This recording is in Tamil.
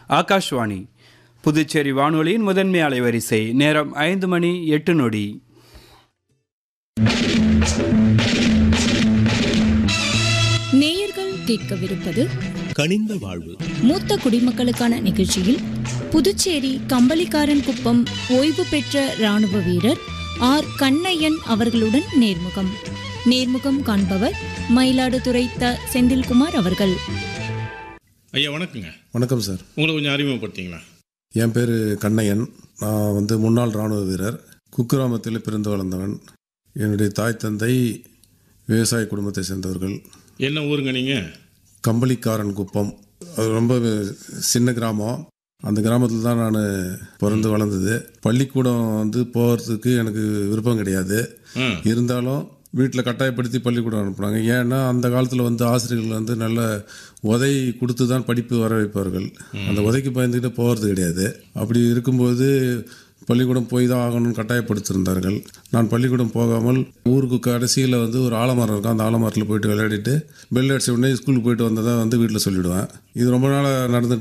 ஆகாஷ்வாணி புதுச்சேரி வானொலியின் முதன்மை அலைவரிசை நேரம் ஐந்து மணி எட்டு நொடி நேயர்கள் கேட்கவிருப்பது கனிந்த வாழ்வு மூத்த குடிமக்களுக்கான நிகழ்ச்சியில் புதுச்சேரி கம்பளிக்காரன் குப்பம் ஓய்வு பெற்ற ராணுவ வீரர் ஆர் கண்ணையன் அவர்களுடன் நேர்முகம் நேர்முகம் காண்பவர் மயிலாடுதுறை த செந்தில்குமார் அவர்கள் ஐயா வணக்கங்க வணக்கம் சார் உங்களை கொஞ்சம் அறிமுகப்படுத்திங்களா என் பேர் கண்ணையன் நான் வந்து முன்னாள் இராணுவ வீரர் குக்கிராமத்தில் பிறந்து வளர்ந்தவன் என்னுடைய தாய் தந்தை விவசாய குடும்பத்தை சேர்ந்தவர்கள் என்ன ஊருங்க நீங்கள் கம்பளிக்காரன் குப்பம் அது ரொம்ப சின்ன கிராமம் அந்த கிராமத்தில் தான் நான் பிறந்து வளர்ந்தது பள்ளிக்கூடம் வந்து போகிறதுக்கு எனக்கு விருப்பம் கிடையாது ஆ இருந்தாலும் வீட்டில் கட்டாயப்படுத்தி பள்ளிக்கூடம் அனுப்புனாங்க ஏன்னா அந்த காலத்தில் வந்து ஆசிரியர்கள் வந்து நல்ல உதவி கொடுத்து தான் படிப்பு வர வைப்பார்கள் அந்த உதைக்கு பயந்துக்கிட்டு போகிறது கிடையாது அப்படி இருக்கும்போது பள்ளிக்கூடம் போய் தான் ஆகணும்னு கட்டாயப்படுத்தியிருந்தார்கள் நான் பள்ளிக்கூடம் போகாமல் ஊருக்கு கடைசியில் வந்து ஒரு ஆலமரம் இருக்கும் அந்த ஆலமரத்தில் போயிட்டு விளையாடிட்டு பெல் அடிச்ச உடனே ஸ்கூலுக்கு போயிட்டு வந்ததை வந்து வீட்டில் சொல்லிவிடுவேன் இது ரொம்ப நாளாக நடந்துட்டு